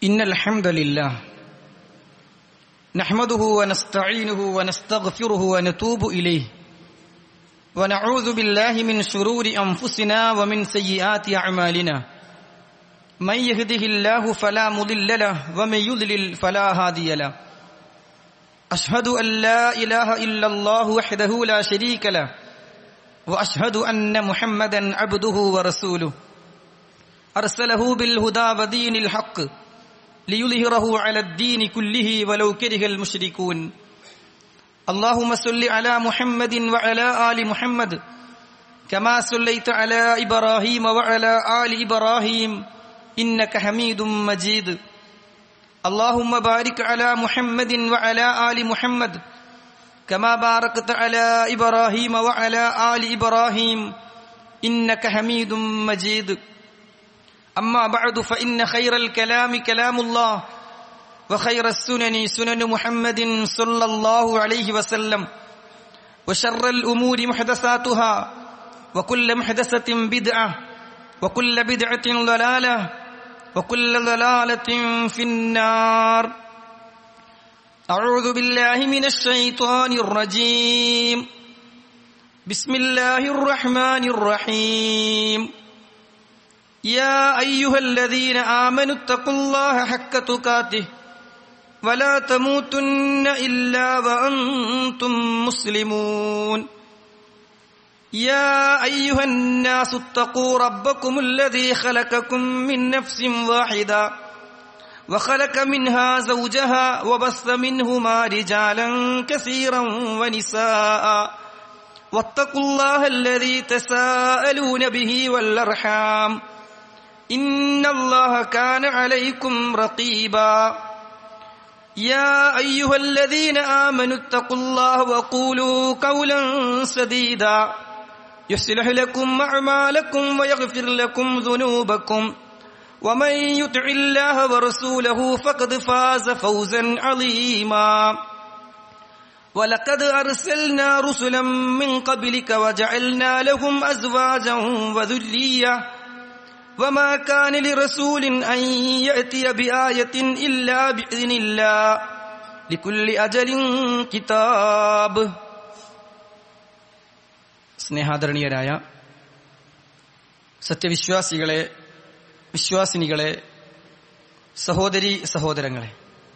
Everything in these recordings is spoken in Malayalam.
إن الحمد لله نحمده ونستعينه ونستغفره ونتوب إليه ونعوذ بالله من شرور أنفسنا ومن سيئات أعمالنا من يهده الله فلا مضل له ومن يضلل فلا هادي له أشهد أن لا إله إلا الله وحده لا شريك له وأشهد أن محمدا عبده ورسوله أرسله بالهدى ودين الحق ليظهره على الدين كله ولو كره المشركون اللهم صل على محمد وعلى آل محمد كما صليت على إبراهيم وعلى آل إبراهيم إنك حميد مجيد اللهم بارك على محمد وعلى آل محمد كما باركت على إبراهيم وعلى آل إبراهيم إنك حميد مجيد أما بعد فإن خير الكلام كلام الله وخير السنن سنن محمد صلى الله عليه وسلم وشر الأمور محدثاتها وكل محدثة بدعة وكل بدعة ضلالة وكل ضلالة في النار أعوذ بالله من الشيطان الرجيم بسم الله الرحمن الرحيم يا أيها الذين آمنوا اتقوا الله حق تقاته ولا تموتن إلا وأنتم مسلمون يا أيها الناس اتقوا ربكم الذي خلقكم من نفس واحدة وخلق منها زوجها وبث منهما رجالا كثيرا ونساء واتقوا الله الذي تساءلون به والأرحام إن الله كان عليكم رقيبا يا أيها الذين آمنوا اتقوا الله وقولوا قولا سديدا يصلح لكم أعمالكم ويغفر لكم ذنوبكم ومن يطع الله ورسوله فقد فاز فوزا عظيما ولقد أرسلنا رسلا من قبلك وجعلنا لهم أزواجا وذرية وما كان لرسول أن يأتي بآية إلا بإذن الله لكل أجل كتاب സ്നേഹാദരണീയരായ സത്യവിശ്വാസികളെ വിശ്വാസിനികളെ സഹോദരി സഹോദരങ്ങളെ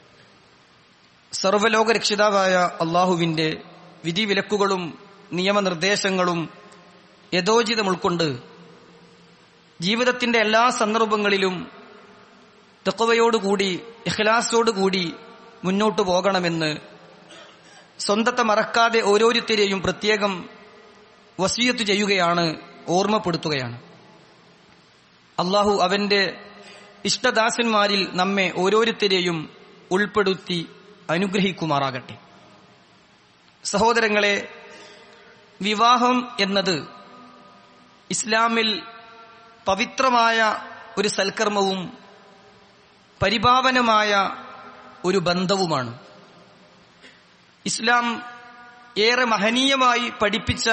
സർവലോക രക്ഷിതാവായ അള്ളാഹുവിന്റെ വിധിവിലക്കുകളും നിയമനിർദ്ദേശങ്ങളും യഥോചിതം ഉൾക്കൊണ്ട് ജീവിതത്തിന്റെ എല്ലാ സന്ദർഭങ്ങളിലും തെക്കവയോടുകൂടി ഇഖ്ലാസോടുകൂടി മുന്നോട്ടു പോകണമെന്ന് സ്വന്തത്തെ മറക്കാതെ ഓരോരുത്തരെയും പ്രത്യേകം വസീയത്ത് ചെയ്യുകയാണ് ഓർമ്മപ്പെടുത്തുകയാണ് അള്ളാഹു അവന്റെ ഇഷ്ടദാസന്മാരിൽ നമ്മെ ഓരോരുത്തരെയും ഉൾപ്പെടുത്തി അനുഗ്രഹിക്കുമാറാകട്ടെ സഹോദരങ്ങളെ വിവാഹം എന്നത് ഇസ്ലാമിൽ പവിത്രമായ ഒരു സൽക്കർമ്മവും പരിപാവനമായ ഒരു ബന്ധവുമാണ് ഇസ്ലാം ഏറെ മഹനീയമായി പഠിപ്പിച്ച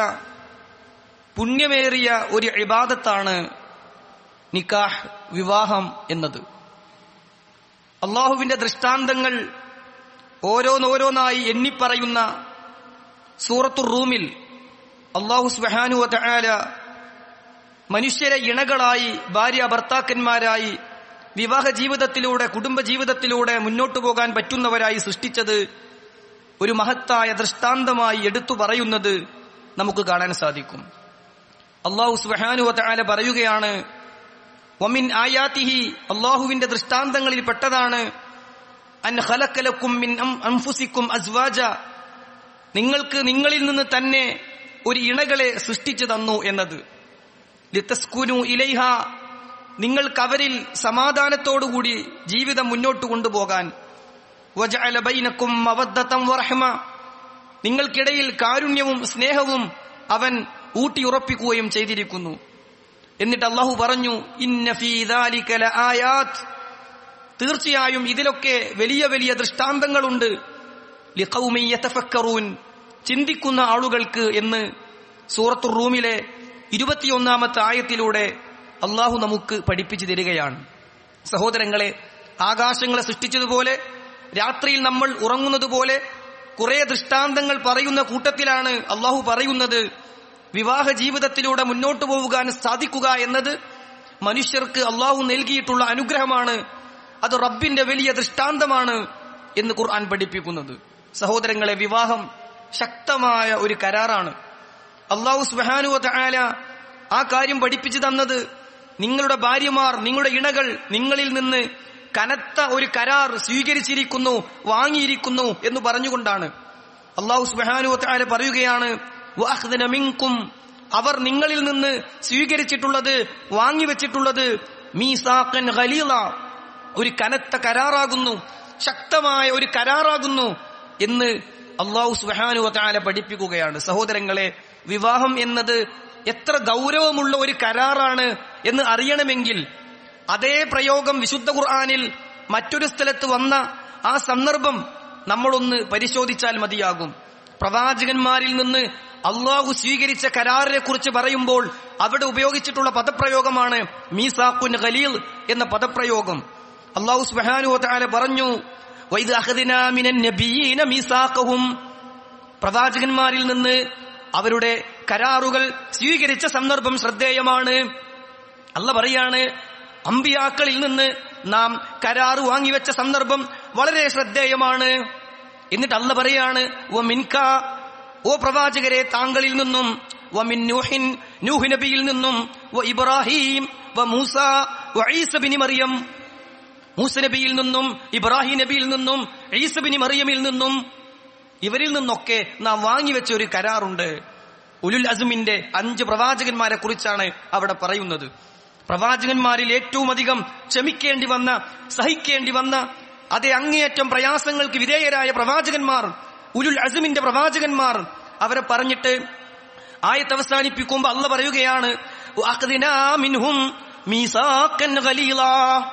പുണ്യമേറിയ ഒരു ഇബാദത്താണ് നിക്കാഹ് വിവാഹം എന്നത് അള്ളാഹുവിന്റെ ദൃഷ്ടാന്തങ്ങൾ ഓരോന്നോരോന്നായി എണ്ണിപ്പറയുന്ന സൂറത്തുർ റൂമിൽ അള്ളാഹു സുബാനു വല മനുഷ്യരെ ഇണകളായി ഭാര്യ ഭർത്താക്കന്മാരായി വിവാഹ ജീവിതത്തിലൂടെ കുടുംബ ജീവിതത്തിലൂടെ മുന്നോട്ടു പോകാൻ പറ്റുന്നവരായി സൃഷ്ടിച്ചത് ഒരു മഹത്തായ ദൃഷ്ടാന്തമായി എടുത്തു പറയുന്നത് നമുക്ക് കാണാൻ സാധിക്കും അള്ളാഹു സുബാനു വല പറയുകയാണ് ഒമിൻ ആയാത്തിഹി അള്ളാഹുവിന്റെ ദൃഷ്ടാന്തങ്ങളിൽ പെട്ടതാണ് അൻ ഹലക്കലക്കും മിൻ അംഫുസിക്കും അസ്വാജ നിങ്ങൾക്ക് നിങ്ങളിൽ നിന്ന് തന്നെ ഒരു ഇണകളെ സൃഷ്ടിച്ചു തന്നു എന്നത് ലിത്തസ്കുനു ഇലൈഹ നിങ്ങൾക്ക് അവരിൽ സമാധാനത്തോടുകൂടി ജീവിതം മുന്നോട്ട് കൊണ്ടുപോകാൻ വജഅല ബൈനക്കും മവദ്ദതം വറഹ്മ നിങ്ങൾക്കിടയിൽ കാരുണ്യവും സ്നേഹവും അവൻ ഊട്ടിയുറപ്പിക്കുകയും ചെയ്തിരിക്കുന്നു എന്നിട്ട് അള്ളാഹു പറഞ്ഞു ഇന്ന ഫീ ദാലിക ലആയാത്ത് തീർച്ചയായും ഇതിലൊക്കെ വലിയ വലിയ ദൃഷ്ടാന്തങ്ങളുണ്ട് ലിഖൗമി യതഫക്കറൂൻ ചിന്തിക്കുന്ന ആളുകൾക്ക് എന്ന് സൂറത്തുർ റൂമിലെ ഇരുപത്തിയൊന്നാമത്തെ ആയത്തിലൂടെ അള്ളാഹു നമുക്ക് പഠിപ്പിച്ചു തരികയാണ് സഹോദരങ്ങളെ ആകാശങ്ങളെ സൃഷ്ടിച്ചതുപോലെ രാത്രിയിൽ നമ്മൾ ഉറങ്ങുന്നത് പോലെ കുറെ ദൃഷ്ടാന്തങ്ങൾ പറയുന്ന കൂട്ടത്തിലാണ് അള്ളാഹു പറയുന്നത് വിവാഹ ജീവിതത്തിലൂടെ മുന്നോട്ടു പോകാൻ സാധിക്കുക എന്നത് മനുഷ്യർക്ക് അള്ളാഹു നൽകിയിട്ടുള്ള അനുഗ്രഹമാണ് അത് റബ്ബിന്റെ വലിയ ദൃഷ്ടാന്തമാണ് എന്ന് ഖുർആൻ പഠിപ്പിക്കുന്നത് സഹോദരങ്ങളെ വിവാഹം ശക്തമായ ഒരു കരാറാണ് അള്ളാഹു സുബാനുവ ആല ആ കാര്യം പഠിപ്പിച്ചു തന്നത് നിങ്ങളുടെ ഭാര്യമാർ നിങ്ങളുടെ ഇണകൾ നിങ്ങളിൽ നിന്ന് കനത്ത ഒരു കരാർ സ്വീകരിച്ചിരിക്കുന്നു വാങ്ങിയിരിക്കുന്നു എന്ന് പറഞ്ഞുകൊണ്ടാണ് അള്ളാഹു സുബാനുവ ആല പറയുകയാണ് "വഅഖ്ദന മിൻകും അവർ നിങ്ങളിൽ നിന്ന് സ്വീകരിച്ചിട്ടുള്ളത് വാങ്ങിവെച്ചിട്ടുള്ളത് മീസാഖൻ ഖലീല ഒരു കനത്ത കരാറാകുന്നു ശക്തമായ ഒരു കരാറാകുന്നു എന്ന് അള്ളാഹു സുബാനു താല പഠിപ്പിക്കുകയാണ് സഹോദരങ്ങളെ വിവാഹം എന്നത് എത്ര ഗൗരവമുള്ള ഒരു കരാറാണ് എന്ന് അറിയണമെങ്കിൽ അതേ പ്രയോഗം വിശുദ്ധ ഖുർആാനിൽ മറ്റൊരു സ്ഥലത്ത് വന്ന ആ സന്ദർഭം നമ്മളൊന്ന് പരിശോധിച്ചാൽ മതിയാകും പ്രവാചകന്മാരിൽ നിന്ന് അള്ളാഹു സ്വീകരിച്ച കരാറിനെ കുറിച്ച് പറയുമ്പോൾ അവിടെ ഉപയോഗിച്ചിട്ടുള്ള പദപ്രയോഗമാണ് മീസാഖുൻ ഖലീൽ എന്ന പദപ്രയോഗം അള്ളാഹു സുബ്ഹാനഹു വതആല പറഞ്ഞു വൈദ് അഖദിനാ മിനൻ നബിയീന മീസാഖഹും പ്രവാചകന്മാരിൽ നിന്ന് അവരുടെ കരാറുകൾ സ്വീകരിച്ച സന്ദർഭം ശ്രദ്ധേയമാണ് അല്ല പറയാണ് അമ്പിയാക്കളിൽ നിന്ന് നാം കരാറ് വാങ്ങിവെച്ച സന്ദർഭം വളരെ ശ്രദ്ധേയമാണ് എന്നിട്ട് അല്ല പറയാണ് "വ മിൻക ഓ പ്രവാചകരെ താങ്കളിൽ നിന്നും വ മിൻ നൂഹിൻ നൂഹ് നബിയിൽ നിന്നും വ ഇബ്രാഹിം വ മൂസ വ ഈസ ബിനി മറിയം മൂസ നബിയിൽ നിന്നും ഇബ്രാഹിം നബിയിൽ നിന്നും ഈസ ബിനി മറിയമിൽ നിന്നും ഇവരിൽ നിന്നൊക്കെ നാം വാങ്ങിവെച്ച ഒരു കരാറുണ്ട് ഉലുൽ അസുമിന്റെ അഞ്ച് പ്രവാചകന്മാരെ കുറിച്ചാണ് അവിടെ പറയുന്നത് പ്രവാചകന്മാരിൽ ഏറ്റവും അധികം ക്ഷമിക്കേണ്ടി വന്ന സഹിക്കേണ്ടി വന്ന അതേ അങ്ങേയറ്റം പ്രയാസങ്ങൾക്ക് വിധേയരായ പ്രവാചകന്മാർ ഉലുൽ അസുമിന്റെ പ്രവാചകന്മാർ അവരെ പറഞ്ഞിട്ട് ആയത്ത് അവസാനിപ്പിക്കുമ്പോൾ അല്ല പറയുകയാണ് "വഅഖ്ദിനാ മിൻഹും മീസാഖൻ ഖലീലാ."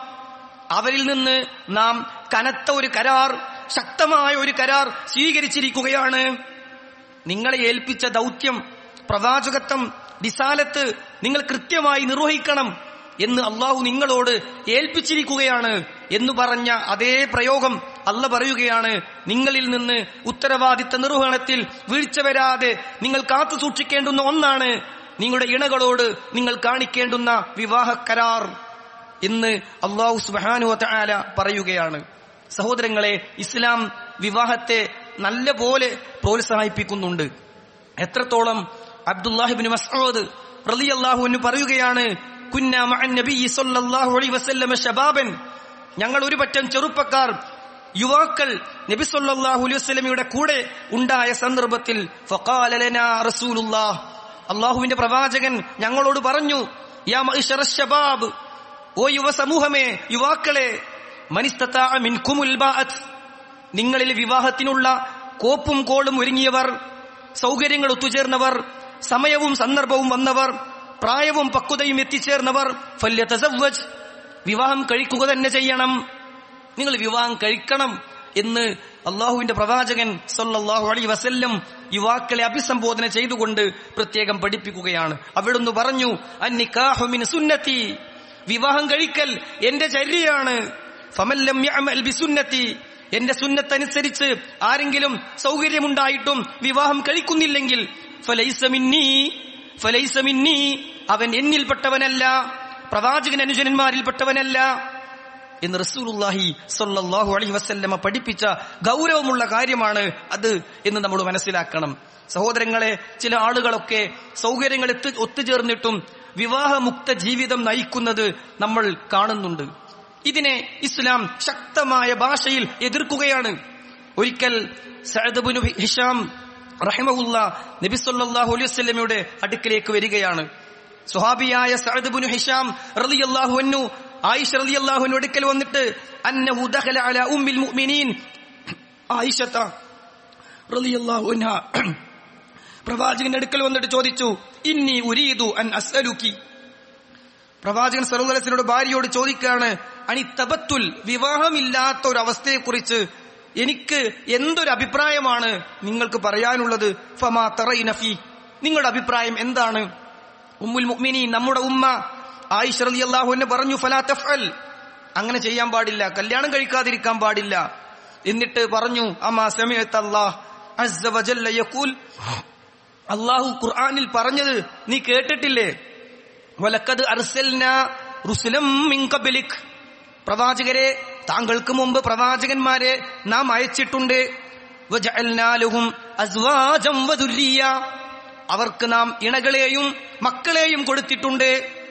അവരിൽ നിന്ന് നാം കനത്ത ഒരു കരാർ ശക്തമായ ഒരു കരാർ സ്വീകരിച്ചിരിക്കുകയാണ് നിങ്ങളെ ഏൽപ്പിച്ച ദൗത്യം പ്രവാചകത്വം വിശാലത്ത് നിങ്ങൾ കൃത്യമായി നിർവഹിക്കണം എന്ന് അള്ളാഹു നിങ്ങളോട് ഏൽപ്പിച്ചിരിക്കുകയാണ് എന്ന് പറഞ്ഞ അതേ പ്രയോഗം അല്ല പറയുകയാണ് നിങ്ങളിൽ നിന്ന് ഉത്തരവാദിത്ത നിർവഹണത്തിൽ വീഴ്ച വരാതെ നിങ്ങൾ കാത്തു സൂക്ഷിക്കേണ്ടുന്ന ഒന്നാണ് നിങ്ങളുടെ ഇണകളോട് നിങ്ങൾ കാണിക്കേണ്ടുന്ന വിവാഹ കരാർ എന്ന് അള്ളാഹു സുബാനു ആല പറയുകയാണ് സഹോദരങ്ങളെ ഇസ്ലാം വിവാഹത്തെ നല്ല പോലെ പ്രോത്സാഹിപ്പിക്കുന്നുണ്ട് എത്രത്തോളം അബ്ദുല്ലാഹിബിൻ മസ്ഊദ് റളിയല്ലാഹു അൻഹു പറയുകയാണ് കുന്ന മഅൻ നബി സല്ലല്ലാഹു അലൈഹി വസല്ലമ ശബാബൻ ഞങ്ങൾ ഒരു പറ്റം ചെറുപ്പക്കാർ യുവാക്കൾ നബി സല്ലല്ലാഹു അലൈഹി വസല്ലമയുടെ കൂടെ ഉണ്ടായ സന്ദർഭത്തിൽ ഫഖാല ലനാ റസൂലുള്ളാഹ് അള്ളാഹുവിന്റെ പ്രവാചകൻ ഞങ്ങളോട് പറഞ്ഞു യാ മഇശറ ശബാബ് ഓ യുവ സമൂഹമേ യുവാക്കളെ മനിസ്തതാ മിൻകുമുൽ ബാഅത്ത് നിങ്ങളിൽ വിവാഹത്തിനുള്ള കോപ്പും കോളും ഒരുങ്ങിയവർ സൗകര്യങ്ങൾ ഒത്തുചേർന്നവർ സമയവും സന്ദർഭവും വന്നവർ പ്രായവും പക്വതയും എത്തിച്ചേർന്നവർ ഫല്യതസവ്വജ് വിവാഹം കഴിക്കുക തന്നെ ചെയ്യണം നിങ്ങൾ വിവാഹം കഴിക്കണം എന്ന് അള്ളാഹുവിന്റെ പ്രവാചകൻ സല്ലല്ലാഹു അലൈഹി വസല്ലം യുവാക്കളെ അഭിസംബോധന ചെയ്തുകൊണ്ട് പ്രത്യേകം പഠിപ്പിക്കുകയാണ് അവിടുന്ന് പറഞ്ഞു അന്നിക്കാഹു മിൻ സുന്നത്തി വിവാഹം കഴിക്കൽ എന്റെ ചര്യയാണ് ഫമല്ലം യഅമൽ ബിസുന്നത്തി എന്റെ സുന്നത്തനുസരിച്ച് ആരെങ്കിലും സൗകര്യമുണ്ടായിട്ടും വിവാഹം കഴിക്കുന്നില്ലെങ്കിൽ ഫലൈസ മിന്നീ ഫലൈസ മിന്നീ അവൻ എന്നിൽപ്പെട്ടവനല്ല പ്രവാചകൻ അനുജനന്മാരിൽപ്പെട്ടവനല്ല എന്ന് റസൂലുള്ളാഹി സ്വല്ലല്ലാഹു അലൈഹി വസല്ലമ പഠിപ്പിച്ച ഗൗരവമുള്ള കാര്യമാണ് അത് എന്ന് നമ്മൾ മനസ്സിലാക്കണം സഹോദരങ്ങളെ ചില ആളുകളൊക്കെ സൗകര്യങ്ങൾ എത്തി ഒത്തുചേർന്നിട്ടും വിവാഹമുക്ത ജീവിതം നയിക്കുന്നത് നമ്മൾ കാണുന്നുണ്ട് ഇതിനെ ഇസ്ലാം ശക്തമായ ഭാഷയിൽ എതിർക്കുകയാണ് ഒരിക്കൽ സഅദ് ബിൻ ഹിഷാം റഹിമഹുല്ല നബി സല്ലല്ലാഹു അലൈഹി വസല്ലമയുടെ അടുക്കലേക്ക് വരികയാണ് സ്വഹാബിയായ സഅദ് ബിൻ ഹിഷാം റളിയല്ലാഹു അൻഹു ആയിഷ റളിയല്ലാഹു അൻഹു അടുക്കൽ വന്നിട്ട് അന്നഹു ദഖല അലാ ഉമ്മിൽ മുഅ്മിനീൻ ആയിഷത റളിയല്ലാഹു അൻഹ പ്രവാചകന്റെ അടുക്കൽ വന്നിട്ട് ചോദിച്ചു ഇന്നി ഉരീദു അൻ അസ്അലുക്കി പ്രവാചകൻ സറുലസിനോട് ഭാര്യയോട് ചോദിക്കുകയാണ് അണി തബത്തുൽ വിവാഹമില്ലാത്ത ഒരു അവസ്ഥയെക്കുറിച്ച് എനിക്ക് എന്തൊരു അഭിപ്രായമാണ് നിങ്ങൾക്ക് പറയാനുള്ളത് ഫമാ തറൈനഫി നിങ്ങളുടെ അഭിപ്രായം എന്താണ് ഉമ്മുൽ മുഅ്മിനീൻ നമ്മുടെ ഉമ്മ ആയിഷ റളിയല്ലാഹു അൻഹ പറഞ്ഞു ഫലാ തഫ്അൽ അങ്ങനെ ചെയ്യാൻ പാടില്ല കല്യാണം കഴിക്കാതിരിക്കാൻ പാടില്ല എന്നിട്ട് പറഞ്ഞു അമ്മാ സമയത്ത് അള്ളാഹ് അള്ളാഹു ഖുർആനിൽ പറഞ്ഞത് നീ കേട്ടിട്ടില്ലേ വലക്കത് അർസൽന റുസുലം മിൻ ഖബലിക് പ്രവാചകരെ താങ്കൾക്ക് മുമ്പ് പ്രവാചകന്മാരെ നാം അയച്ചിട്ടുണ്ട് വജഅൽനാ ലഹും അസ്വാജം വദുല്ലിയ അവർക്ക് നാം ഇണകളെയും മക്കളെയും കൊടുത്തിട്ടുണ്ട്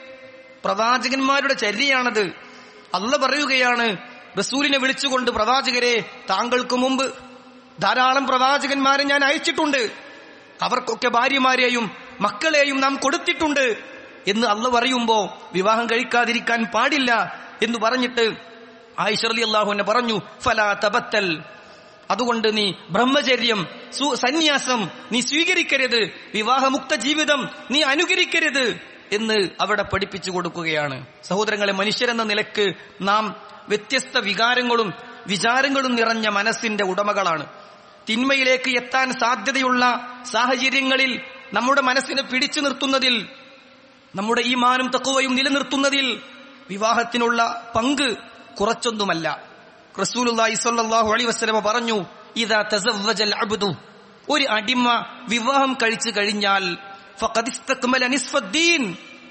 പ്രവാചകന്മാരുടെ ചര്യയാണത് അല്ല പറയുകയാണ് റസൂലിനെ വിളിച്ചുകൊണ്ട് പ്രവാചകരെ താങ്കൾക്ക് മുമ്പ് ധാരാളം പ്രവാചകന്മാരെ ഞാൻ അയച്ചിട്ടുണ്ട് അവർക്കൊക്കെ ഭാര്യമാരെയും മക്കളെയും നാം കൊടുത്തിട്ടുണ്ട് എന്ന് അല്ല പറയുമ്പോ വിവാഹം കഴിക്കാതിരിക്കാൻ പാടില്ല എന്ന് പറഞ്ഞിട്ട് ആയിഷർലി അള്ളാഹുവിനെ പറഞ്ഞു ഫലാ തബത്തൽ അതുകൊണ്ട് നീ ബ്രഹ്മചര്യം സു- സന്യാസം നീ സ്വീകരിക്കരുത് വിവാഹമുക്ത ജീവിതം നീ അനുകരിക്കരുത് എന്ന് അവിടെ പഠിപ്പിച്ചു കൊടുക്കുകയാണ് സഹോദരങ്ങളെ മനുഷ്യരെന്ന നിലക്ക് നാം വ്യത്യസ്ത വികാരങ്ങളും വിചാരങ്ങളും നിറഞ്ഞ മനസ്സിന്റെ ഉടമകളാണ് തിന്മയിലേക്ക് എത്താൻ സാധ്യതയുള്ള സാഹചര്യങ്ങളിൽ നമ്മുടെ മനസ്സിനെ പിടിച്ചു നിർത്തുന്നതിൽ നമ്മുടെ ഈ മാനും തക്കുവയും നിലനിർത്തുന്നതിൽ വിവാഹത്തിനുള്ള പങ്ക് കുറച്ചൊന്നുമല്ല റസൂലുള്ളാഹി സ്വല്ലല്ലാഹു അലൈഹി വസല്ലമ പറഞ്ഞു ഇദാ തസവ്വജൽ അബ്ദു ഒരു അടിമ വിവാഹം കഴിച്ചു കഴിഞ്ഞാൽ ഫഖദ് ഇസ്തക്മല നിസ്ഫദ്ദീൻ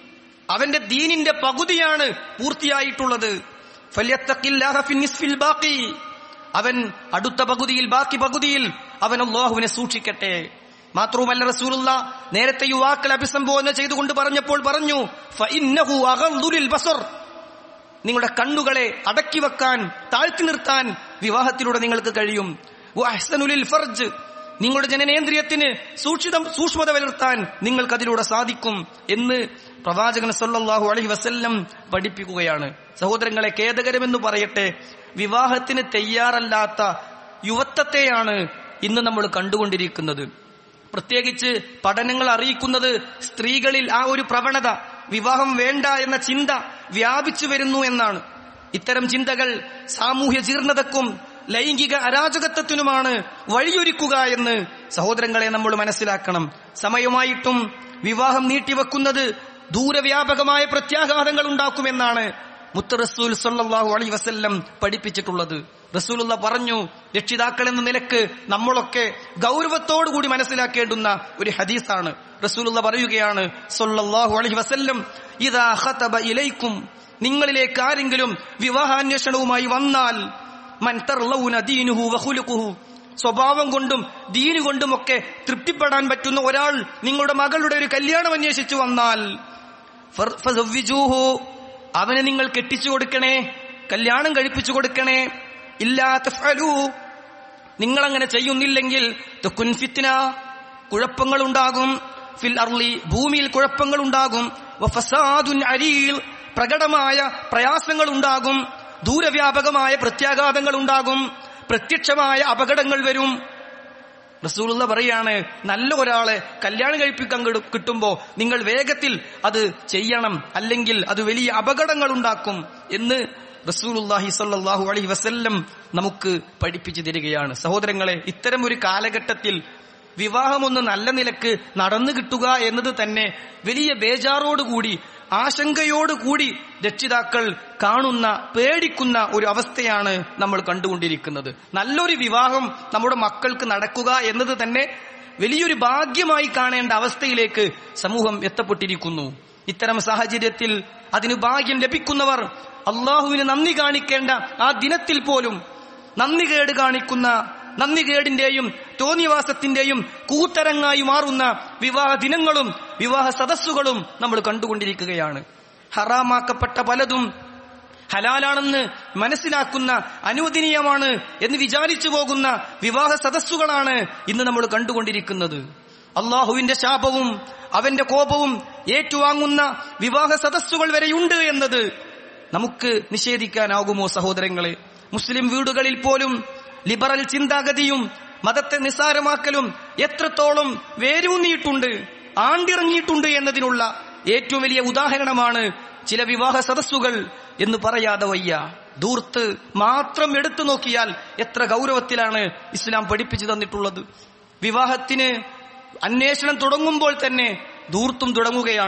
അവന്റെ ദീനിന്റെ പകുതിയാണ് പൂർത്തിയായിട്ടുള്ളത് ഫല്യത്തഖില്ലാഹ ഫിൻ നിസ്ഫിൽ ബാഖി അവൻ അടുത്ത പകുതിയിൽ ബാക്കി പകുതിയിൽ അവൻ അള്ളാഹുവിനെ സൂക്ഷിക്കട്ടെ മാത്രവുമല്ല റസൂലുള്ള നേരത്തെ യുവാക്കൾ അഭിസംബോധന ചെയ്തുകൊണ്ട് പറഞ്ഞപ്പോൾ പറഞ്ഞു ഫഇന്നഹു അഗദ്ദു ലിൽ ബസർ നിങ്ങളുടെ കണ്ണുകളെ അടക്കി വെക്കാൻ താഴ്ത്തി നിർത്താൻ വിവാഹത്തിലൂടെ നിങ്ങൾക്ക് കഴിയും വഅഹ്സനുലിൽ ഫർജ് നിങ്ങളുടെ ജനനേന്ദ്രിയത്തിന് സൂക്ഷിതം സൂക്ഷ്മത പുലർത്താൻ നിങ്ങൾക്ക് അതിലൂടെ സാധിക്കും എന്ന് പ്രവാചകൻ സല്ലല്ലാഹു അലൈഹി വസല്ലം പഠിപ്പിക്കുകയാണ് സഹോദരങ്ങളെ ഖേദകരമെന്ന് പറയട്ടെ വിവാഹത്തിന് തയ്യാറല്ലാത്ത യുവത്വത്തെയാണ് ഇന്ന് നമ്മൾ കണ്ടുകൊണ്ടിരിക്കുന്നത് പ്രത്യേകിച്ച് പഠനങ്ങൾ അറിയിക്കുന്നത് സ്ത്രീകളിൽ ആ ഒരു പ്രവണത വിവാഹം വേണ്ട എന്ന ചിന്ത വ്യാപിച്ചു വരുന്നു എന്നാണ് ഇത്തരം ചിന്തകൾ സാമൂഹ്യ ജീർണതക്കും ലൈംഗിക അരാജകത്വത്തിനുമാണ് വഴിയൊരുക്കുക എന്ന് സഹോദരങ്ങളെ നമ്മൾ മനസ്സിലാക്കണം സമയമായിട്ടും വിവാഹം നീട്ടിവെക്കുന്നത് ദൂരവ്യാപകമായ പ്രത്യാഘാതങ്ങൾ ഉണ്ടാക്കുമെന്നാണ് മുത്ത റസൂൽ സല്ലല്ലാഹു അലൈഹി വസല്ലം പഠിപ്പിച്ചിട്ടുള്ളത് റസൂലുള്ള പറഞ്ഞു രക്ഷിതാക്കൾ എന്ന നിലക്ക് നമ്മളൊക്കെ ഗൗരവത്തോടു കൂടി മനസ്സിലാക്കേണ്ടുന്ന ഒരു ഹദീസാണ് റസൂലുള്ള പറയുകയാണ് സല്ലല്ലാഹു അലൈഹി വസല്ലം ഇദാ ഖതബ ഇലൈക്കും നിങ്ങളിലേക്ക് ആരെങ്കിലും വിവാഹാന്വേഷണവുമായി വന്നാൽ മൻ തർലൗന ദീനുഹു വഖുലുഖുഹു സ്വഭാവം കൊണ്ടും ദീനു കൊണ്ടുമൊക്കെ തൃപ്തിപ്പെടാൻ പറ്റുന്ന ഒരാൾ നിങ്ങളുടെ മകളുടെ ഒരു കല്യാണം അന്വേഷിച്ചു വന്നാൽ ഫർ- ഫസവ്വിജൂഹു. അവനെ നിങ്ങൾ കെട്ടിച്ചു കൊടുക്കണേ കല്യാണം കഴിപ്പിച്ചു കൊടുക്കണേ ഇല്ലാ തഫ്അലൂ നിങ്ങൾ അങ്ങനെ ചെയ്യുന്നില്ലെങ്കിൽ തുക്കുൻ ഫിത്ന കുഴപ്പങ്ങൾ ഉണ്ടാകും ഫിൽ അർലി ഭൂമിയിൽ കുഴപ്പങ്ങൾ ഉണ്ടാകും വഫസാദുൻ അരീൽ പ്രകടമായ പ്രയാസങ്ങൾ ഉണ്ടാകും ദൂരവ്യാപകമായ പ്രത്യാഘാതങ്ങൾ ഉണ്ടാകും പ്രത്യക്ഷമായ അപകടങ്ങൾ വരും റസൂലുള്ള പറയാണ് നല്ല ഒരാളെ കല്യാണം കഴിപ്പിക്കാൻ കിടു- കിട്ടുമ്പോ നിങ്ങൾ വേഗത്തിൽ അത് ചെയ്യണം അല്ലെങ്കിൽ അത് വലിയ അപകടങ്ങൾ ഉണ്ടാക്കും എന്ന് റസൂലുല്ലാഹി സ്വല്ലല്ലാഹു അലൈഹി വസല്ലം നമുക്ക് പഠിപ്പിച്ചു തരികയാണ് സഹോദരങ്ങളെ ഇത്തരം ഒരു കാലഘട്ടത്തിൽ വിവാഹമൊന്ന് നല്ല നിലക്ക് നടന്നു കിട്ടുക എന്നത് തന്നെ വലിയ ബേജാറോടുകൂടി ആശങ്കയോടുകൂടി രക്ഷിതാക്കൾ കാണുന്ന പേടിക്കുന്ന ഒരു അവസ്ഥയാണ് നമ്മൾ കണ്ടുകൊണ്ടിരിക്കുന്നത് നല്ലൊരു വിവാഹം നമ്മുടെ മക്കൾക്ക് നടക്കുക എന്നത് തന്നെ വലിയൊരു ഭാഗ്യമായി കാണേണ്ട അവസ്ഥയിലേക്ക് സമൂഹം എത്തപ്പെട്ടിരിക്കുന്നു ഇത്തരം സാഹചര്യത്തിൽ അതിന് ഭാഗ്യം ലഭിക്കുന്നവർ അള്ളാഹുവിന് നന്ദി കാണിക്കേണ്ട ആ ദിനത്തിൽ പോലും നന്ദി കേട് കാണിക്കുന്ന നന്ദികേടിന്റെയും തോന്നിവാസത്തിന്റെയും കൂത്തരങ്ങായി മാറുന്ന വിവാഹ ദിനങ്ങളും വിവാഹ സദസ്സുകളും നമ്മൾ കണ്ടുകൊണ്ടിരിക്കുകയാണ് ഹറാമാക്കപ്പെട്ട പലതും ഹലാലാണെന്ന് മനസ്സിലാക്കുന്ന അനുവദനീയമാണ് എന്ന് വിചാരിച്ചു പോകുന്ന വിവാഹ സദസ്സുകളാണ് ഇന്ന് നമ്മൾ കണ്ടുകൊണ്ടിരിക്കുന്നത് അള്ളാഹുവിന്റെ ശാപവും അവന്റെ കോപവും ഏറ്റുവാങ്ങുന്ന വിവാഹ സദസ്സുകൾ വരെയുണ്ട് എന്നത് നമുക്ക് നിഷേധിക്കാനാകുമോ സഹോദരങ്ങളെ മുസ്ലിം വീടുകളിൽ പോലും ലിബറൽ ചിന്താഗതിയും മതത്തെ നിസ്സാരമാക്കലും എത്രത്തോളം വേരൂന്നിയിട്ടുണ്ട് ആണ്ടിറങ്ങിയിട്ടുണ്ട് എന്നതിനുള്ള ഏറ്റവും വലിയ ഉദാഹരണമാണ് ചില വിവാഹ സദസ്സുകൾ എന്ന് പറയാതെ വയ്യ ദൂർത്ത് മാത്രം എടുത്തു നോക്കിയാൽ എത്ര ഗൗരവത്തിലാണ് ഇസ്ലാം പഠിപ്പിച്ചു തന്നിട്ടുള്ളത് വിവാഹത്തിന് അന്വേഷണം തുടങ്ങുമ്പോൾ തന്നെ ദൂർത്തും തുടങ്ങുകയാണ്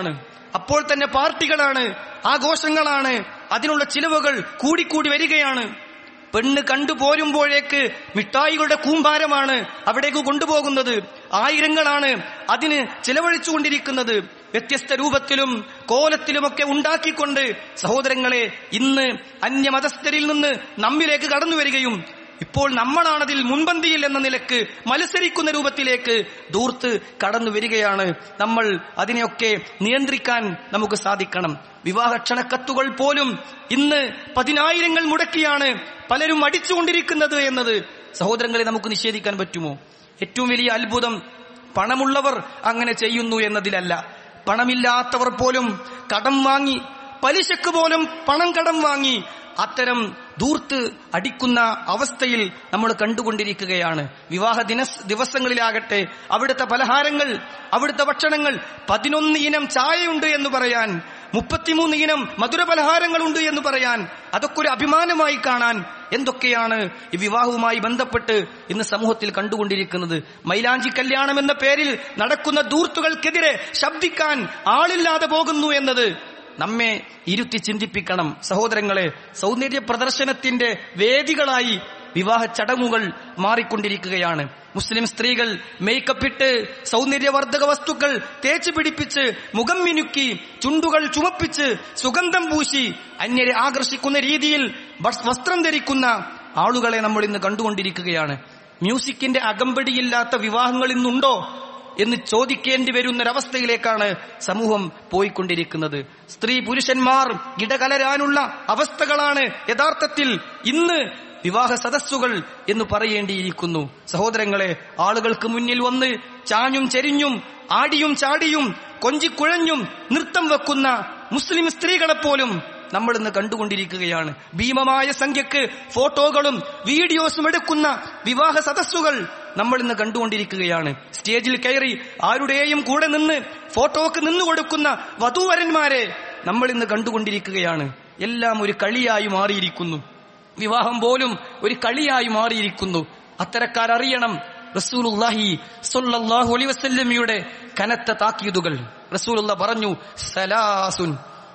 അപ്പോൾ തന്നെ പാർട്ടികളാണ് ആഘോഷങ്ങളാണ് അതിനുള്ള ചിലവുകൾ കൂടിക്കൂടി വരികയാണ് പെണ്ണ് കണ്ടുപോരുമ്പോഴേക്ക് മിഠായികളുടെ കൂമ്പാരമാണ് അവിടേക്ക് കൊണ്ടുപോകുന്നത് ആയിരങ്ങളാണ് അതിന് ചിലവഴിച്ചുകൊണ്ടിരിക്കുന്നത് വ്യത്യസ്ത രൂപത്തിലും കോലത്തിലുമൊക്കെ ഉണ്ടാക്കിക്കൊണ്ട് സഹോദരങ്ങളെ ഇന്ന് അന്യമതസ്ഥരിൽ നിന്ന് നമ്മിലേക്ക് കടന്നു വരികയും ഇപ്പോൾ നമ്മളാണതിൽ മുൻപന്തിയിൽ എന്ന നിലക്ക് മത്സരിക്കുന്ന രൂപത്തിലേക്ക് ദൂർത്ത് കടന്നു വരികയാണ് നമ്മൾ അതിനെയൊക്കെ നിയന്ത്രിക്കാൻ നമുക്ക് സാധിക്കണം വിവാഹ ക്ഷണക്കത്തുകൾ പോലും ഇന്ന് പതിനായിരങ്ങൾ മുടക്കിയാണ് പലരും അടിച്ചുകൊണ്ടിരിക്കുന്നത് എന്നത് സഹോദരങ്ങളെ നമുക്ക് നിഷേധിക്കാൻ പറ്റുമോ ഏറ്റവും വലിയ അത്ഭുതം പണമുള്ളവർ അങ്ങനെ ചെയ്യുന്നു എന്നതിലല്ല പണമില്ലാത്തവർ പോലും കടം വാങ്ങി പലിശക്ക് പോലും പണം കടം വാങ്ങി അത്തരം ദൂർത്ത് അടിക്കുന്ന അവസ്ഥയിൽ നമ്മൾ കണ്ടുകൊണ്ടിരിക്കുകയാണ് വിവാഹ ദിന ദിവസങ്ങളിലാകട്ടെ അവിടുത്തെ പലഹാരങ്ങൾ അവിടുത്തെ ഭക്ഷണങ്ങൾ പതിനൊന്ന് ഇനം ചായയുണ്ട് എന്ന് പറയാൻ മുപ്പത്തിമൂന്ന് ഇനം മധുര പലഹാരങ്ങളുണ്ട് എന്ന് പറയാൻ അതൊക്കെ ഒരു അഭിമാനമായി കാണാൻ എന്തൊക്കെയാണ് ഈ വിവാഹവുമായി ബന്ധപ്പെട്ട് ഇന്ന് സമൂഹത്തിൽ കണ്ടുകൊണ്ടിരിക്കുന്നത് മൈലാഞ്ചി കല്യാണം എന്ന പേരിൽ നടക്കുന്ന ദൂർത്തുകൾക്കെതിരെ ശബ്ദിക്കാൻ ആളില്ലാതെ പോകുന്നു എന്നത് നമ്മെ ഇരുത്തി ചിന്തിപ്പിക്കണം സഹോദരങ്ങളെ സൗന്ദര്യ പ്രദർശനത്തിന്റെ വേദികളായി വിവാഹ ചടങ്ങുകൾ മാറിക്കൊണ്ടിരിക്കുകയാണ് മുസ്ലിം സ്ത്രീകൾ മേക്കപ്പ് ഇട്ട് സൗന്ദര്യവർദ്ധക വസ്തുക്കൾ തേച്ച് പിടിപ്പിച്ച് മുഖം മിനുക്കി ചുണ്ടുകൾ ചുമപ്പിച്ച് സുഗന്ധം പൂശി അന്യരെ ആകർഷിക്കുന്ന രീതിയിൽ വസ്- വസ്ത്രം ധരിക്കുന്ന ആളുകളെ നമ്മൾ ഇന്ന് കണ്ടുകൊണ്ടിരിക്കുകയാണ് മ്യൂസിക്കിന്റെ അകമ്പടിയില്ലാത്ത വിവാഹങ്ങൾ ഇന്നുണ്ടോ എന്ന് ചോദിക്കേണ്ടി വരുന്നൊരവസ്ഥയിലേക്കാണ് സമൂഹം പോയിക്കൊണ്ടിരിക്കുന്നത് സ്ത്രീ പുരുഷന്മാർ ഇടകലരാനുള്ള അവസ്ഥകളാണ് യഥാർത്ഥത്തിൽ ഇന്ന് വിവാഹ സദസ്സുകൾ എന്ന് പറയേണ്ടിയിരിക്കുന്നു സഹോദരങ്ങളെ ആളുകൾക്ക് മുന്നിൽ വന്ന് ചാഞ്ഞും ചെരിഞ്ഞും ആടിയും ചാടിയും കൊഞ്ചിക്കുഴഞ്ഞും നൃത്തം വെക്കുന്ന മുസ്ലിം സ്ത്രീകളെപ്പോലും നമ്മൾ ഇന്ന് കണ്ടുകൊണ്ടിരിക്കുകയാണ് ഭീമമായ സംഖ്യക്ക് ഫോട്ടോകളും വീഡിയോസും എടുക്കുന്ന വിവാഹ സദസ്സുകൾ നമ്മൾ ഇന്ന് കണ്ടുകൊണ്ടിരിക്കുകയാണ് സ്റ്റേജിൽ കയറി ആരുടെയും കൂടെ നിന്ന് ഫോട്ടോക്ക് നിന്നു കൊടുക്കുന്ന വധൂവരന്മാരെ നമ്മൾ ഇന്ന് കണ്ടുകൊണ്ടിരിക്കുകയാണ് എല്ലാം ഒരു കളിയായി മാറിയിരിക്കുന്നു വിവാഹം പോലും ഒരു കളിയായി മാറിയിരിക്കുന്നു അത്തരക്കാരറിയണം റസൂലുള്ളാഹി സ്വല്ലല്ലാഹു അലൈഹി വസല്ലമയുടെ കനത്ത താക്കീതുകൾ റസൂലുള്ള പറഞ്ഞു സലാസുൻ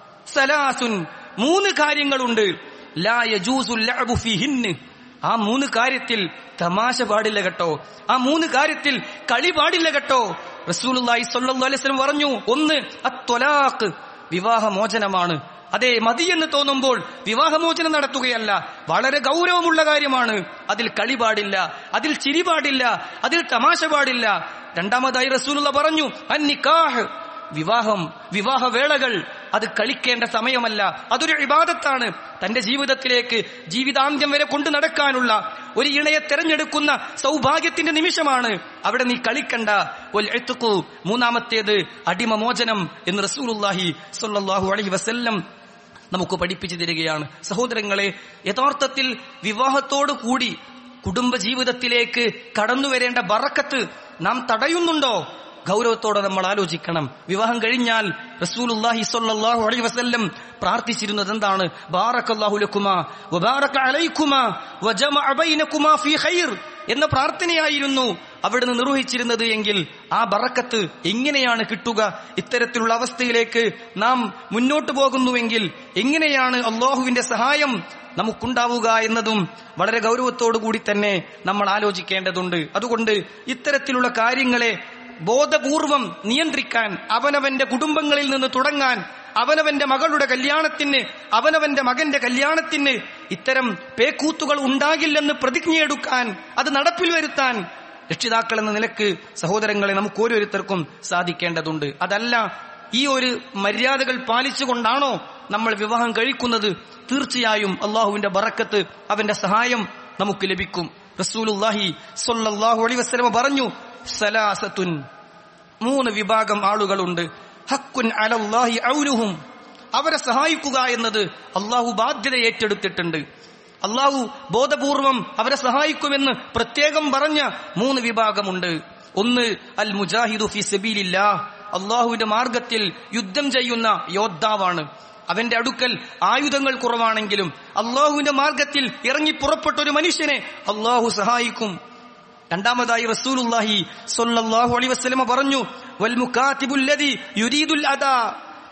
സലാസുൻ മൂന്ന് കാര്യങ്ങളുണ്ട് ലാ യജൂസുൽ ലഅബു ഫീഹിന്ന് ആ മൂന്ന് കാര്യത്തിൽ തമാശ പാടില്ല കേട്ടോ ആ മൂന്ന് കാര്യത്തിൽ കളി പാടില്ല കേട്ടോ റസൂലുള്ളാഹി സ്വല്ലല്ലാഹു അലൈഹി വസല്ലം പറഞ്ഞു ഒന്ന് അത്വലാഖ് വിവാഹമോചനമാണ് അതെ മതി എന്ന് തോന്നുമ്പോൾ വിവാഹമോചനം നടത്തുകയല്ല വളരെ ഗൗരവമുള്ള കാര്യമാണ് അതിൽ കളി പാടില്ല അതിൽ ചിരി പാടില്ല അതിൽ തമാശ പാടില്ല രണ്ടാമതായി റസൂലുള്ള പറഞ്ഞു അന്നിക്കാഹ് വിവാഹം വിവാഹവേളകൾ അത് കളിക്കേണ്ട സമയമല്ല അതൊരു ഇബാദത്താണ് തന്റെ ജീവിതത്തിലേക്ക് ജീവിതാന്ത്യം വരെ കൊണ്ടു നടക്കാനുള്ള ഒരു ഇണയെ തെരഞ്ഞെടുക്കുന്ന സൗഭാഗ്യത്തിന്റെ നിമിഷമാണ് അവിടെ നീ കളിക്കണ്ട ഒൽ എത്തുക്കു മൂന്നാമത്തേത് അടിമമോചനം എന്ന് റസൂലുള്ളാഹി സ്വല്ലല്ലാഹു അലൈഹി വസല്ലം നമുക്ക് പഠിപ്പിച്ചു തരികയാണ് സഹോദരങ്ങളെ യഥാർത്ഥത്തിൽ വിവാഹത്തോടു കൂടി കുടുംബ ജീവിതത്തിലേക്ക് കടന്നു വരേണ്ട ബറക്കത്ത് നാം തടയുന്നുണ്ടോ ഗൗരവത്തോടെ നമ്മൾ ആലോചിക്കണം വിവാഹം കഴിഞ്ഞാൽ റസൂലുള്ളാഹി സ്വല്ലല്ലാഹു അലൈഹി വസല്ലം പ്രാർത്ഥിച്ചിരുന്നത് എന്താണ് ബാറക്കല്ലാഹു ലക്കുമാ വബാറക അലൈക്കുമാ വജമഅ ബൈനകുമാ ഫീ ഖൈർ എന്ന പ്രാർത്ഥനയായിരുന്നു അവിടുന്ന് നിർവഹിച്ചിരുന്നത് എങ്കിൽ ആ ബറക്കത്ത് എങ്ങനെയാണ് കിട്ടുക ഇത്തരത്തിലുള്ള അവസ്ഥയിലേക്ക് നാം മുന്നോട്ട് പോകുന്നുവെങ്കിൽ എങ്ങനെയാണ് അള്ളാഹുവിന്റെ സഹായം നമുക്കുണ്ടാവുക എന്നതും വളരെ ഗൗരവത്തോടു കൂടി തന്നെ നമ്മൾ ആലോചിക്കേണ്ടതുണ്ട് അതുകൊണ്ട് ഇത്തരത്തിലുള്ള കാര്യങ്ങളെ ബോധപൂർവം നിയന്ത്രിക്കാൻ അവനവന്റെ കുടുംബങ്ങളിൽ നിന്ന് തുടങ്ങാൻ അവനവന്റെ മകളുടെ കല്യാണത്തിന് അവനവന്റെ മകന്റെ കല്യാണത്തിന് ഇത്തരം പേക്കൂത്തുകൾ ഉണ്ടാകില്ലെന്ന് പ്രതിജ്ഞയെടുക്കാൻ അത് നടപ്പിൽ വരുത്താൻ രക്ഷിതാക്കൾ എന്ന നിലക്ക് സഹോദരങ്ങളെ നമുക്ക് ഓരോരുത്തർക്കും സാധിക്കേണ്ടതുണ്ട് അതല്ല ഈ ഒരു മര്യാദകൾ പാലിച്ചുകൊണ്ടാണോ നമ്മൾ വിവാഹം കഴിക്കുന്നത് തീർച്ചയായും അള്ളാഹുവിന്റെ ബറക്കത്ത് അവന്റെ സഹായം നമുക്ക് ലഭിക്കും റസൂലുല്ലാഹി സ്വല്ലല്ലാഹു അലൈഹി വസല്ലമ പറഞ്ഞു സലാസത്തുൻ മൂന്ന് വിഭാഗം ആളുകളുണ്ട് ഹക്കുൻ അലല്ലാഹി ഔനുഹും അവരെ സഹായിക്കുക എന്നത് അള്ളാഹു ബാധ്യത ഏറ്റെടുത്തിട്ടുണ്ട് അള്ളാഹു ബോധപൂർവം അവരെ സഹായിക്കുമെന്ന് പ്രത്യേകം പറഞ്ഞ മൂന്ന് വിഭാഗമുണ്ട് ഒന്ന് അൽ മുജാഹിദു ഫി സബീലില്ലാ അള്ളാഹുവിന്റെ മാർഗത്തിൽ യുദ്ധം ചെയ്യുന്ന യോദ്ധാവാണ് അവന്റെ അടുക്കൽ ആയുധങ്ങൾ കുറവാണെങ്കിലും അള്ളാഹുവിന്റെ മാർഗത്തിൽ ഇറങ്ങി പുറപ്പെട്ട ഒരു മനുഷ്യനെ അള്ളാഹു സഹായിക്കും രണ്ടാമതായി റസൂലുള്ളാഹി സ്വല്ലല്ലാഹു അലൈഹി വസല്ലമ പറഞ്ഞു വൽ മുകാതിബുല്ലദി യുരീദുൽ അദാ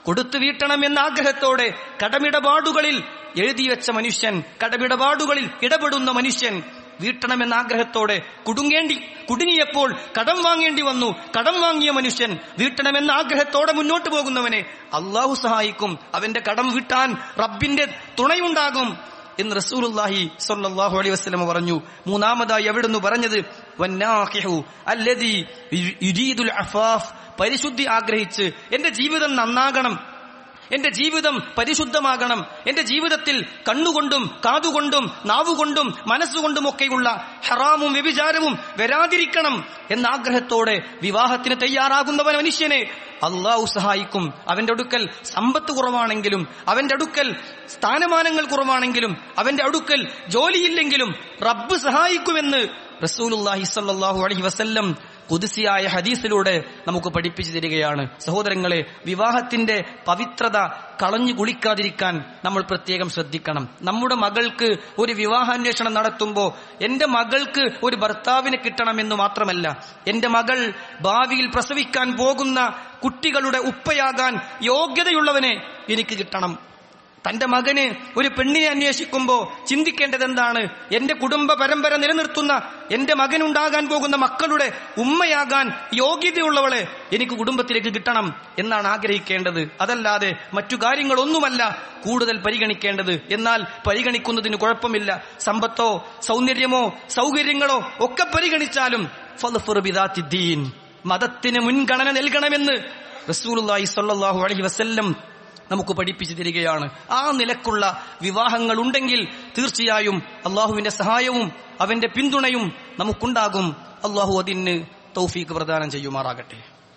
കൊടുത്തു വീട്ടണമെന്ന ആഗ്രഹത്തോടെ കടമിടപാടുകളിൽ എഴുതി വെച്ച മനുഷ്യൻ കടമിടപാടുകളിൽ ഇടപെടുന്ന മനുഷ്യൻ വീട്ടണമെന്ന ആഗ്രഹത്തോടെ കുടുങ്ങേണ്ടി കുടുങ്ങിയപ്പോൾ കടം വാങ്ങേണ്ടി വന്നു കടം വാങ്ങിയ മനുഷ്യൻ വീട്ടണമെന്ന ആഗ്രഹത്തോടെ മുന്നോട്ട് പോകുന്നവനെ അള്ളാഹു സഹായിക്കും അവന്റെ കടം വീട്ടാൻ റബ്ബിന്റെ തുണയുണ്ടാകും എന്ന് റസൂലുള്ളാഹി സ്വല്ലല്ലാഹു അലൈഹി വസല്ലം പറഞ്ഞു മൂന്നാമതായി എവിടുന്ന് പറഞ്ഞത് വന്നാഖിഹു അല്ലദീ യുരീദുൽ അഫാഫ് പരിശുദ്ധി ആഗ്രഹിച്ച് എന്റെ ജീവിതം നന്നാകണം എന്റെ ജീവിതം പരിശുദ്ധമാകണം എന്റെ ജീവിതത്തിൽ കണ്ണുകൊണ്ടും കാതുകൊണ്ടും നാവുകൊണ്ടും മനസ്സുകൊണ്ടുമൊക്കെയുള്ള ഹറാമും വ്യഭിചാരവും വരാതിരിക്കണം എന്ന ആഗ്രഹത്തോടെ വിവാഹത്തിന് തയ്യാറാകുന്നവൻ മനുഷ്യനെ അള്ളാഹു സഹായിക്കും അവന്റെ അടുക്കൽ സമ്പത്ത് കുറവാണെങ്കിലും അവന്റെ അടുക്കൽ സ്ഥാനമാനങ്ങൾ കുറവാണെങ്കിലും അവന്റെ അടുക്കൽ ജോലിയില്ലെങ്കിലും റബ്ബ് സഹായിക്കുമെന്ന് റസൂലുല്ലാഹി സല്ലല്ലാഹു അലൈഹി വസല്ലം കുതിസിയായ ഹദീസിലൂടെ നമുക്ക് പഠിപ്പിച്ചു തരികയാണ് സഹോദരങ്ങളെ വിവാഹത്തിന്റെ പവിത്രത കളഞ്ഞു കുളിക്കാതിരിക്കാൻ നമ്മൾ പ്രത്യേകം ശ്രദ്ധിക്കണം നമ്മുടെ മകൾക്ക് ഒരു വിവാഹാന്വേഷണം നടത്തുമ്പോൾ എന്റെ മകൾക്ക് ഒരു ഭർത്താവിനെ കിട്ടണമെന്ന് മാത്രമല്ല എന്റെ മകൾ ഭാവിയിൽ പ്രസവിക്കാൻ പോകുന്ന കുട്ടികളുടെ ഉപ്പയാകാൻ യോഗ്യതയുള്ളവനെ എനിക്ക് കിട്ടണം തന്റെ മകന് ഒരു പെണ്ണിനെ അന്വേഷിക്കുമ്പോ ചിന്തിക്കേണ്ടത് എന്താണ് എന്റെ കുടുംബ പരമ്പര നിലനിർത്തുന്ന എന്റെ മകനുണ്ടാകാൻ പോകുന്ന മക്കളുടെ ഉമ്മയാകാൻ യോഗ്യതയുള്ളവളെ എനിക്ക് കുടുംബത്തിലേക്ക് കിട്ടണം എന്നാണ് ആഗ്രഹിക്കേണ്ടത് അതല്ലാതെ മറ്റു കാര്യങ്ങളൊന്നുമല്ല കൂടുതൽ പരിഗണിക്കേണ്ടത് എന്നാൽ പരിഗണിക്കുന്നതിന് കുഴപ്പമില്ല സമ്പത്തോ സൗന്ദര്യമോ സൗകര്യങ്ങളോ ഒക്കെ പരിഗണിച്ചാലും ഫൽഫുർ ബിദാത്തി ദീൻ മതത്തിന് മുൻഗണന നൽകണമെന്ന് റസൂലുള്ളാഹി സ്വല്ലല്ലാഹു അലൈഹി വസല്ലം നമുക്ക് പഠിപ്പിച്ചു തരികയാണ് ആ നിലക്കുള്ള വിവാഹങ്ങൾ ഉണ്ടെങ്കിൽ തീർച്ചയായും അള്ളാഹുവിന്റെ സഹായവും അവന്റെ പിന്തുണയും നമുക്കുണ്ടാകും അള്ളാഹു അതിന് തൗഫീക്ക് പ്രദാനം ചെയ്യുമാറാകട്ടെ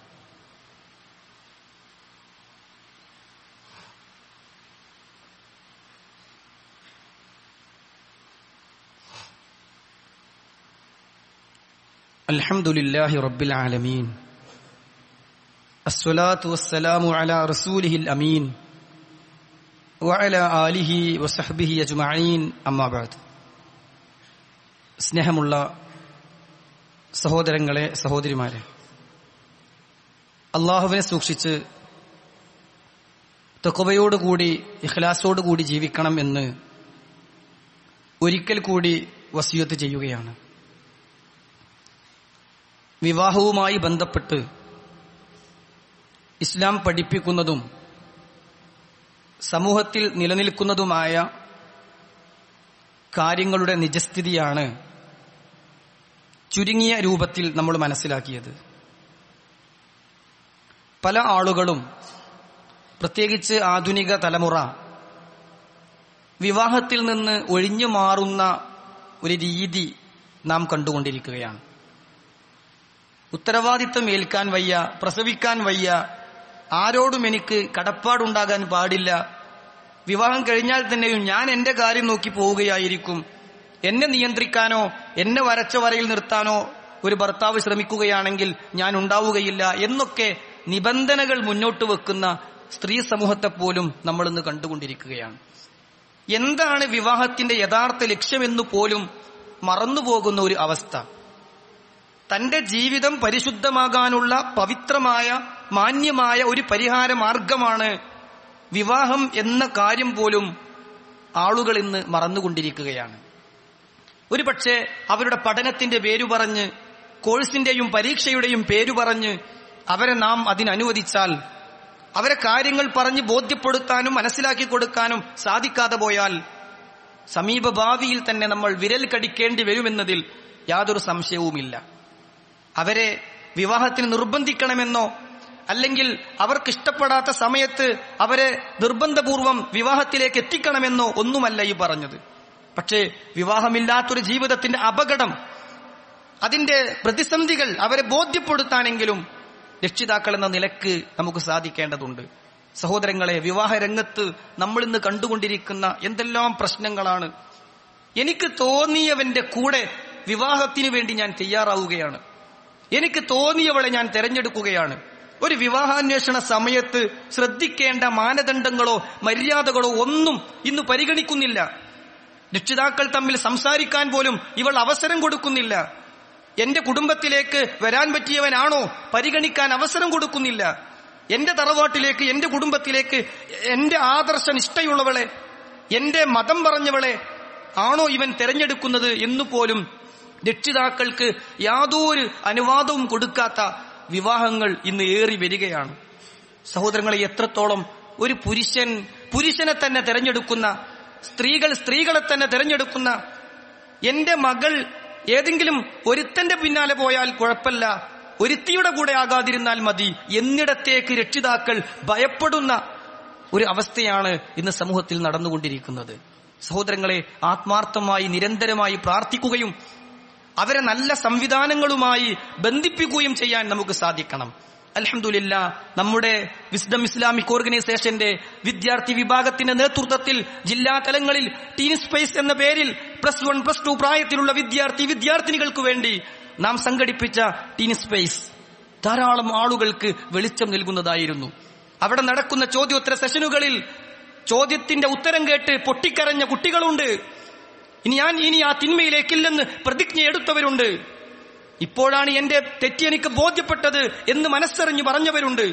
الحمد لله رب العالمين الصلاة والسلام على رسوله الأمين وعلى آله وصحبه أجمعين أما بعد സ്നേഹമുള്ള സഹോദരങ്ങളെ സഹോദരിമാരെ അള്ളാഹുവിനെ സൂക്ഷിച്ച് തെക്കുവയോടുകൂടി ഇഖ്ലാസോടുകൂടി ജീവിക്കണം എന്ന് ഒരിക്കൽ കൂടി വസിയത്ത് ചെയ്യുകയാണ് വിവാഹവുമായി ബന്ധപ്പെട്ട് ഇസ്ലാം പഠിപ്പിക്കുന്നതും സമൂഹത്തിൽ നിലനിൽക്കുന്നതുമായ കാര്യങ്ങളുടെ നിജസ്ഥിതിയാണ് ചുരുങ്ങിയ രൂപത്തിൽ നമ്മൾ മനസ്സിലാക്കിയത് പല ആളുകളും പ്രത്യേകിച്ച് ആധുനിക തലമുറ വിവാഹത്തിൽ നിന്ന് ഒഴിഞ്ഞു മാറുന്ന ഒരു രീതി നാം കണ്ടുകൊണ്ടിരിക്കുകയാണ് ഉത്തരവാദിത്വം ഏൽക്കാൻ വയ്യ പ്രസവിക്കാൻ വയ്യ ആരോടും എനിക്ക് കടപ്പാടുണ്ടാകാൻ പാടില്ല വിവാഹം കഴിഞ്ഞാൽ തന്നെയും ഞാൻ എന്റെ കാര്യം നോക്കി പോവുകയായിരിക്കും എന്നെ നിയന്ത്രിക്കാനോ എന്നെ വരച്ച വരയിൽ നിർത്താനോ ഒരു ഭർത്താവ് ശ്രമിക്കുകയാണെങ്കിൽ ഞാൻ ഉണ്ടാവുകയില്ല എന്നൊക്കെ നിബന്ധനകൾ മുന്നോട്ട് വെക്കുന്ന സ്ത്രീ സമൂഹത്തെ പോലും നമ്മൾ ഇന്ന് കണ്ടുകൊണ്ടിരിക്കുകയാണ് എന്താണ് വിവാഹത്തിന്റെ യഥാർത്ഥ ലക്ഷ്യമെന്ന് പോലും മറന്നുപോകുന്ന ഒരു അവസ്ഥ തന്റെ ജീവിതം പരിശുദ്ധമാകാനുള്ള പവിത്രമായ മാന്യമായ ഒരു പരിഹാര മാർഗമാണ് വിവാഹം എന്ന കാര്യം പോലും ആളുകൾ ഇന്ന് മറന്നുകൊണ്ടിരിക്കുകയാണ് ഒരു പക്ഷേ അവരുടെ പഠനത്തിന്റെ പേരു പറഞ്ഞ് കോഴ്സിന്റെയും പരീക്ഷയുടെയും പേരു പറഞ്ഞ് അവരെ നാം അതിനനുവദിച്ചാൽ അവരെ കാര്യങ്ങൾ പറഞ്ഞ് ബോധ്യപ്പെടുത്താനും മനസ്സിലാക്കി കൊടുക്കാനും സാധിക്കാതെ പോയാൽ സമീപ ഭാവിയിൽ തന്നെ നമ്മൾ വിരൽ കടിക്കേണ്ടി വരുമെന്നതിൽ യാതൊരു സംശയവുമില്ല അവരെ വിവാഹത്തിന് നിർബന്ധിക്കണമെന്നോ അല്ലെങ്കിൽ അവർക്ക് ഇഷ്ടപ്പെടാത്ത സമയത്ത് അവരെ നിർബന്ധപൂർവം വിവാഹത്തിലേക്ക് എത്തിക്കണമെന്നോ ഒന്നുമല്ല ഈ പറഞ്ഞത് പക്ഷേ വിവാഹമില്ലാത്തൊരു ജീവിതത്തിന്റെ അപകടം അതിന്റെ പ്രതിസന്ധികൾ അവരെ ബോധ്യപ്പെടുത്താനെങ്കിലും രക്ഷിതാക്കൾ എന്ന നിലക്ക് നമുക്ക് സാധിക്കേണ്ടതുണ്ട് സഹോദരങ്ങളെ വിവാഹ രംഗത്ത് നമ്മൾ ഇന്ന് കണ്ടുകൊണ്ടിരിക്കുന്ന എന്തെല്ലാം പ്രശ്നങ്ങളാണ് എനിക്ക് തോന്നിയവന്റെ കൂടെ വിവാഹത്തിന് വേണ്ടി ഞാൻ തയ്യാറാവുകയാണ് എനിക്ക് തോന്നിയവളെ ഞാൻ തെരഞ്ഞെടുക്കുകയാണ് ഒരു വിവാഹാന്വേഷണ സമയത്ത് ശ്രദ്ധിക്കേണ്ട മാനദണ്ഡങ്ങളോ മര്യാദകളോ ഒന്നും ഇന്ന് പരിഗണിക്കുന്നില്ല രക്ഷിതാക്കൾ തമ്മിൽ സംസാരിക്കാൻ പോലും ഇവൾ അവസരം കൊടുക്കുന്നില്ല എന്റെ കുടുംബത്തിലേക്ക് വരാൻ പറ്റിയവനാണോ പരിഗണിക്കാൻ അവസരം കൊടുക്കുന്നില്ല എന്റെ തറവാട്ടിലേക്ക് എന്റെ കുടുംബത്തിലേക്ക് എന്റെ ആദർശ നിഷ്ഠയുള്ളവളെ എന്റെ മതം പറഞ്ഞവളെ ആണോ ഇവൻ തെരഞ്ഞെടുക്കുന്നത് എന്ന് പോലും രക്ഷിതാക്കൾക്ക് യാതൊരു അനുവാദവും കൊടുക്കാത്ത വിവാഹങ്ങൾ ഇന്ന് ഏറി വരികയാണ് സഹോദരങ്ങളെ എത്രത്തോളം ഒരു പുരുഷൻ പുരുഷനെ തന്നെ തെരഞ്ഞെടുക്കുന്ന സ്ത്രീകൾ സ്ത്രീകളെ തന്നെ തെരഞ്ഞെടുക്കുന്ന എന്റെ മകൾ ഏതെങ്കിലും ഒരുത്തന്റെ പിന്നാലെ പോയാൽ കുഴപ്പമില്ല ഒരുത്തിയുടെ കൂടെ ആകാതിരുന്നാൽ മതി എന്നിടത്തേക്ക് രക്ഷിതാക്കൾ ഭയപ്പെടുന്ന ഒരു അവസ്ഥയാണ് ഇന്ന് സമൂഹത്തിൽ നടന്നുകൊണ്ടിരിക്കുന്നത് സഹോദരങ്ങളെ ആത്മാർത്ഥമായി നിരന്തരമായി പ്രാർത്ഥിക്കുകയും അവരെ നല്ല സംവിധാനങ്ങളുമായി ബന്ധിപ്പിക്കുകയും ചെയ്യാൻ നമുക്ക് സാധിക്കണം അലഹമുല്ല നമ്മുടെ വിസ്ഡം ഇസ്ലാമിക് ഓർഗനൈസേഷന്റെ വിദ്യാർത്ഥി വിഭാഗത്തിന്റെ നേതൃത്വത്തിൽ ജില്ലാ തലങ്ങളിൽ ടീൻ സ്പേസ് എന്ന പേരിൽ പ്ലസ് വൺ പ്ലസ് ടു പ്രായത്തിലുള്ള വിദ്യാർത്ഥി വിദ്യാർത്ഥിനികൾക്ക് വേണ്ടി നാം സംഘടിപ്പിച്ച ടീൻ സ്പേസ് ധാരാളം ആളുകൾക്ക് വെളിച്ചം നൽകുന്നതായിരുന്നു അവിടെ നടക്കുന്ന ചോദ്യോത്തര സെഷനുകളിൽ ചോദ്യത്തിന്റെ ഉത്തരം കേട്ട് പൊട്ടിക്കരഞ്ഞ കുട്ടികളുണ്ട് ഇനി ഞാൻ ഇനി ആ തിന്മയിലേക്കില്ലെന്ന് പ്രതിജ്ഞ എടുത്തവരുണ്ട് ഇപ്പോഴാണ് എന്റെ തെറ്റി എനിക്ക് ബോധ്യപ്പെട്ടത് എന്ന് മനസ്സറിഞ്ഞു പറഞ്ഞവരുണ്ട്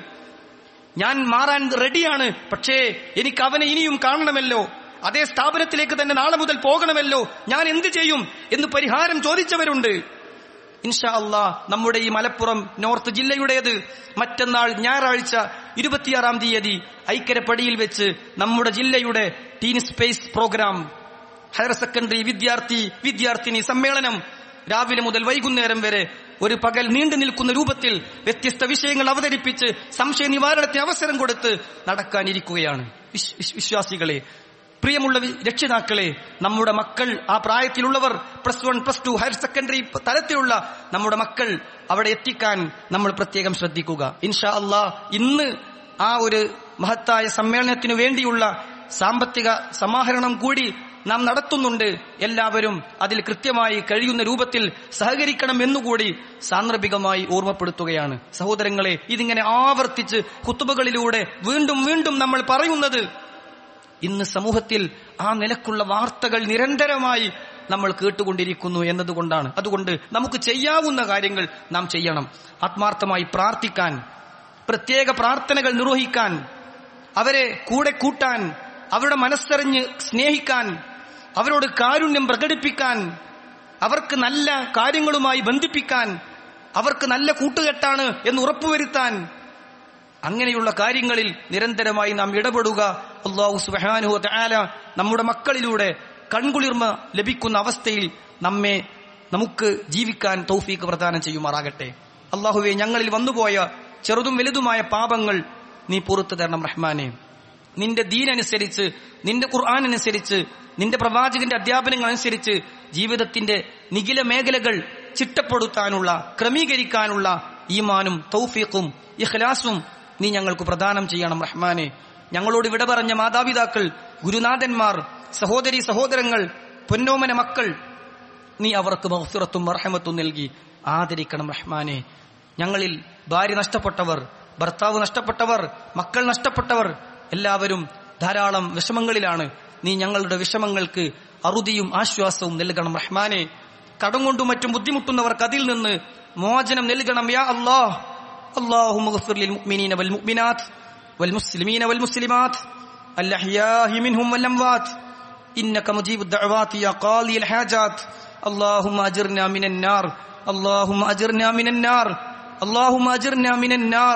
ഞാൻ മാറാൻ റെഡിയാണ് പക്ഷേ എനിക്ക് അവനെ ഇനിയും കാണണമല്ലോ അതേ സ്ഥാപനത്തിലേക്ക് തന്നെ നാളെ മുതൽ പോകണമല്ലോ ഞാൻ എന്ത് ചെയ്യും എന്ന് പരിഹാരം ചോദിച്ചവരുണ്ട് ഇൻഷാ അള്ളാ നമ്മുടെ ഈ മലപ്പുറം നോർത്ത് ജില്ലയുടേത് മറ്റന്നാൾ ഞായറാഴ്ച ഇരുപത്തിയാറാം തീയതി ഐക്കരപ്പടിയിൽ വെച്ച് നമ്മുടെ ജില്ലയുടെ teen space programme higher secondary വിദ്യാർത്ഥി വിദ്യാർത്ഥിനി സമ്മേളനം രാവിലെ മുതൽ വൈകുന്നേരം വരെ ഒരു പകൽ നീണ്ടു നിൽക്കുന്ന രൂപത്തിൽ വ്യത്യസ്ത വിഷയങ്ങൾ അവതരിപ്പിച്ച് സംശയ നിവാരണത്തിന് അവസരം കൊടുത്ത് നടക്കാനിരിക്കുകയാണ് വിശ്- വിശ്- വിശ്വാസികളെ പ്രിയമുള്ള വി- രക്ഷിതാക്കളെ നമ്മുടെ മക്കൾ ആ പ്രായത്തിലുള്ളവർ plus one plus two higher secondary തലത്തിലുള്ള നമ്മുടെ മക്കൾ അവിടെ എത്തിക്കാൻ നമ്മൾ പ്രത്യേകം ശ്രദ്ധിക്കുക ഇൻഷാ അള്ളാ ഇന്ന് ആ ഒരു മഹത്തായ സമ്മേളനത്തിനു വേണ്ടിയുള്ള സാമ്പത്തിക സമാഹരണം കൂടി നാം നടത്തുന്നുണ്ട് എല്ലാവരും അതിൽ കൃത്യമായി കഴിയുന്ന രൂപത്തിൽ സഹകരിക്കണം എന്നുകൂടി സാന്ദർഭികമായി ഓർമ്മപ്പെടുത്തുകയാണ് സഹോദരങ്ങളെ ഇതിങ്ങനെ ആവർത്തിച്ച് കുത്തുബകളിലൂടെ വീണ്ടും വീണ്ടും നമ്മൾ പറയുന്നത് ഇന്ന് സമൂഹത്തിൽ ആ നിലക്കുള്ള വാർത്തകൾ നിരന്തരമായി നമ്മൾ കേട്ടുകൊണ്ടിരിക്കുന്നു എന്നതുകൊണ്ടാണ് അതുകൊണ്ട് നമുക്ക് ചെയ്യാവുന്ന കാര്യങ്ങൾ നാം ചെയ്യണം ആത്മാർത്ഥമായി പ്രാർത്ഥിക്കാൻ പ്രത്യേക പ്രാർത്ഥനകൾ നിർവഹിക്കാൻ അവരെ കൂടെ കൂട്ടാൻ അവരുടെ മനസ്സറിഞ്ഞ് സ്നേഹിക്കാൻ അവരോട് കാരുണ്യം പ്രകടിപ്പിക്കാൻ അവർക്ക് നല്ല കാര്യങ്ങളുമായി ബന്ധിപ്പിക്കാൻ അവർക്ക് നല്ല കൂട്ടുകെട്ടാണ് എന്ന് ഉറപ്പുവരുത്താൻ അങ്ങനെയുള്ള കാര്യങ്ങളിൽ നിരന്തരമായി നാം ഇടപെടുക അള്ളാഹു സുബാനുഹു തആല നമ്മുടെ മക്കളിലൂടെ കൺകുളിർമ ലഭിക്കുന്ന അവസ്ഥയിൽ നമ്മെ നമുക്ക് ജീവിക്കാൻ തൗഫീക്ക് പ്രദാനം ചെയ്യുമാറാകട്ടെ അള്ളാഹുവെ ഞങ്ങളിൽ വന്നുപോയ ചെറുതും വലുതുമായ പാപങ്ങൾ നീ പുറത്തു തരണം റഹ്മാനെ നിന്റെ ദീനനുസരിച്ച് നിന്റെ ഖുർആൻ അനുസരിച്ച് നിന്റെ പ്രവാചകന്റെ അധ്യാപനങ്ങൾ അനുസരിച്ച് ജീവിതത്തിന്റെ നിഖില മേഖലകൾ ചിട്ടപ്പെടുത്താനുള്ള ക്രമീകരിക്കാനുള്ള ഈമാനും തൗഫീഖും ഇഖ്ലാസും നീ ഞങ്ങൾക്ക് പ്രദാനം ചെയ്യണം റഹ്മാനെ ഞങ്ങളോട് വിട പറഞ്ഞ മാതാപിതാക്കൾ ഗുരുനാഥന്മാർ സഹോദരി സഹോദരങ്ങൾ പൊന്നോമന മക്കൾ നീ അവർക്ക് മഹഫിറത്തും മർഹമത്തും നൽകി ആദരിക്കണം റഹ്മാനെ ഞങ്ങളിൽ ഭാര്യ നഷ്ടപ്പെട്ടവർ ഭർത്താവ് നഷ്ടപ്പെട്ടവർ മക്കൾ നഷ്ടപ്പെട്ടവർ എല്ലാവരും ധാരാളം വിഷമങ്ങളിലാണ് നീ ഞങ്ങളുടെ വിഷമങ്ങൾക്ക് അറുതിയും ആശ്വാസവും നൽകണം റഹ്മാനെ കടം കൊണ്ടും മറ്റും ബുദ്ധിമുട്ടുന്നവർക്ക് അതിൽ നിന്ന് മോചനം നൽകണം യാ അല്ലാഹ് اللهم اغفر للمؤمنين والمؤمنات والمسلمين والمسلمات الأحياء منهم والأموات إنك مجيب الدعوات يا قاضي الحاجات اللهم أجرنا من النار اللهم أجرنا من النار اللهم أجرنا من النار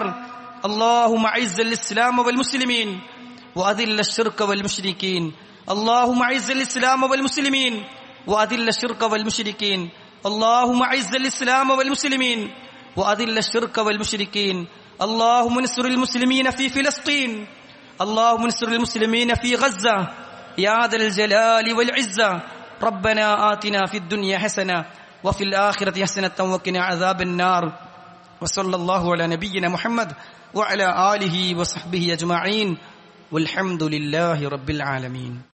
اللهم أعز الإسلام والمسلمين وأذل الشرك والمشركين اللهم أعز الإسلام والمسلمين وأذل الشرك والمشركين اللهم أعز الإسلام والمسلمين وأذل الشرك والمشركين اللهم انصر المسلمين في فلسطين اللهم انصر المسلمين في غزة يا ذا الجلال والعزة ربنا آتنا في الدنيا حسنة وفي الآخرة حسنة وقنا عذاب النار وصلى الله على نبينا محمد وعلى آله وصحبه أجمعين والحمد لله رب العالمين